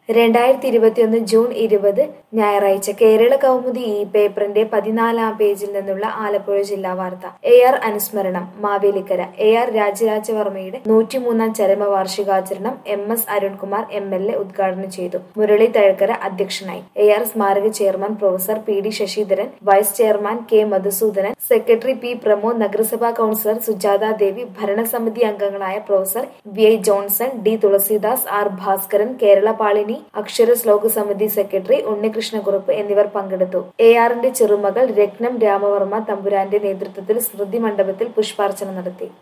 രണ്ടായിരത്തി ഇരുപത്തിയൊന്ന് ജൂൺ ഇരുപത് ഞായറാഴ്ച കേരള കൗമുദി ഈ പേപ്പറിന്റെ പതിനാലാം പേജിൽ നിന്നുള്ള ആലപ്പുഴ ജില്ലാ വാർത്ത എ ആർ അനുസ്മരണം മാവേലിക്കര എ ആർ രാജരാജവർമ്മയുടെ നൂറ്റിമൂന്നാം ചരമവാർഷികാചരണം M S Arunkumar M L A ഉദ്ഘാടനം ചെയ്തു മുരളി തഴക്കര അധ്യക്ഷനായി എ ആർ സ്മാരക chairman professor P D Sasidharan vice chairman K Madhusoodanan secretary P Pramod നഗരസഭാ കൌൺസിലർ സുജാത ദേവി ഭരണസമിതി അംഗങ്ങളായ professor V I Johnson D Thulasidas R Bhaskaran Kerala പാളിനി അക്ഷര ശ്ലോക സമിതി സെക്രട്ടറി ഉണ്ണികൃഷ്ണകുറുപ്പ് എന്നിവർ പങ്കെടുത്തു എ ആറിന്റെ ചെറുമകൾ രത്നം രാമവർമ്മ തമ്പുരാന്റെ നേതൃത്വത്തിൽ സ്മൃതി മണ്ഡപത്തിൽ പുഷ്പാർച്ചന നടത്തി